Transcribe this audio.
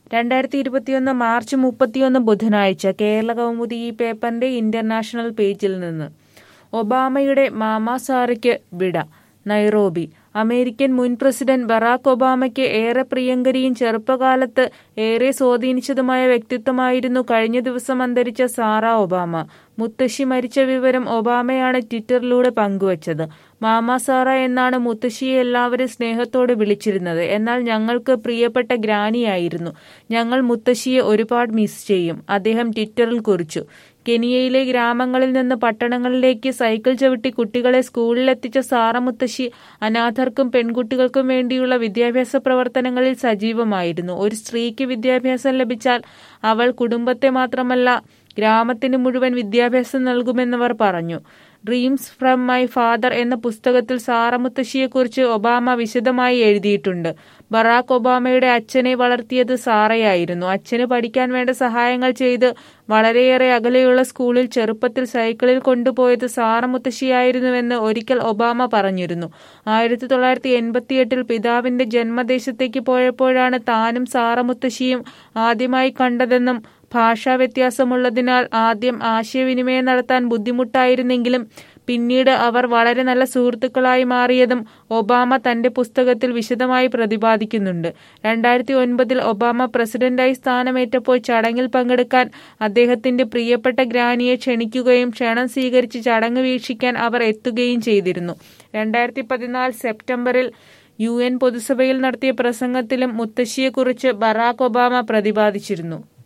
രണ്ടായിരത്തി ഇരുപത്തിയൊന്ന് മാർച്ച് മുപ്പത്തിയൊന്ന് ബുധനാഴ്ച കേരള കൗമുദി ഈ പേപ്പറിന്റെ ഇന്റർനാഷണൽ പേജിൽ നിന്ന് ഒബാമയുടെ മാമാ സാറയ്ക്ക് വിട നൈറോബി അമേരിക്കൻ മുൻ പ്രസിഡന്റ് ബറാക് ഒബാമയ്ക്ക് ഏറെ പ്രിയങ്കരിയും ചെറുപ്പകാലത്ത് ഏറെ സ്വാധീനിച്ചതുമായ വ്യക്തിത്വമായിരുന്നു കഴിഞ്ഞ ദിവസം അന്തരിച്ച സാറ ഒബാമ മുത്തശ്ശി മരിച്ച വിവരം ഒബാമയാണ് ട്വിറ്ററിലൂടെ പങ്കുവച്ചത് മാമ സാറ എന്നാണ് മുത്തശ്ശിയെ എല്ലാവരും സ്നേഹത്തോടെ വിളിച്ചിരുന്നത് എന്നാൽ ഞങ്ങൾക്ക് പ്രിയപ്പെട്ട ഗ്രാനിയായിരുന്നു ഞങ്ങൾ മുത്തശ്ശിയെ ഒരുപാട് മിസ് ചെയ്യും അദ്ദേഹം ട്വിറ്ററിൽ കുറിച്ചു കെനിയയിലെ ഗ്രാമങ്ങളിൽ നിന്ന് പട്ടണങ്ങളിലേക്ക് സൈക്കിൾ ചവിട്ടി കുട്ടികളെ സ്കൂളിലെത്തിച്ച സാറ മുത്തശ്ശി അനാഥർക്കും പെൺകുട്ടികൾക്കും വേണ്ടിയുള്ള വിദ്യാഭ്യാസ പ്രവർത്തനങ്ങളിൽ സജീവമായിരുന്നു ഒരു സ്ത്രീക്ക് വിദ്യാഭ്യാസം ലഭിച്ചാൽ അവൾ കുടുംബത്തെ മാത്രമല്ല ഗ്രാമത്തിന് മുഴുവൻ വിദ്യാഭ്യാസം നൽകുമെന്നവർ പറഞ്ഞു ഡ്രീംസ് ഫ്രം മൈ ഫാദർ എന്ന പുസ്തകത്തിൽ സാറ മുത്തശ്ശിയെക്കുറിച്ച് ഒബാമ വിശദമായി എഴുതിയിട്ടുണ്ട് ബറാക് ഒബാമയുടെ അച്ഛനെ വളർത്തിയത് സാറയായിരുന്നു അച്ഛന് പഠിക്കാൻ വേണ്ട സഹായങ്ങൾ ചെയ്ത് വളരെയേറെ അകലെയുള്ള സ്കൂളിൽ ചെറുപ്പത്തിൽ സൈക്കിളിൽ കൊണ്ടുപോയത് സാറ മുത്തശ്ശിയായിരുന്നുവെന്ന് ഒരിക്കൽ ഒബാമ പറഞ്ഞിരുന്നു ആയിരത്തി തൊള്ളായിരത്തി എൺപത്തിയെട്ടിൽ പിതാവിന്റെ ജന്മദേശത്തേക്ക് പോയപ്പോഴാണ് താനും സാറ മുത്തശ്ശിയും ആദ്യമായി കണ്ടതെന്നും ഭാഷാ വ്യത്യാസമുള്ളതിനാൽ ആദ്യം ആശയവിനിമയം നടത്താൻ ബുദ്ധിമുട്ടായിരുന്നെങ്കിലും പിന്നീട് അവർ വളരെ നല്ല സുഹൃത്തുക്കളായി മാറിയതും ഒബാമ തന്റെ പുസ്തകത്തിൽ വിശദമായി പ്രതിപാദിക്കുന്നുണ്ട് രണ്ടായിരത്തി ഒൻപതിൽ ഒബാമ പ്രസിഡന്റായി സ്ഥാനമേറ്റപ്പോൾ ചടങ്ങിൽ പങ്കെടുക്കാൻ അദ്ദേഹത്തിന്റെ പ്രിയപ്പെട്ട ഗ്രാനിയെ ക്ഷണിക്കുകയും ക്ഷണം സ്വീകരിച്ച് ചടങ്ങ് വീക്ഷിക്കാൻ അവർ എത്തുകയും ചെയ്തിരുന്നു രണ്ടായിരത്തി പതിനാല് സെപ്റ്റംബറിൽ യു എൻ പൊതുസഭയിൽ നടത്തിയ പ്രസംഗത്തിലും മുത്തശ്ശിയെക്കുറിച്ച് ബറാക് ഒബാമ പ്രതിപാദിച്ചിരുന്നു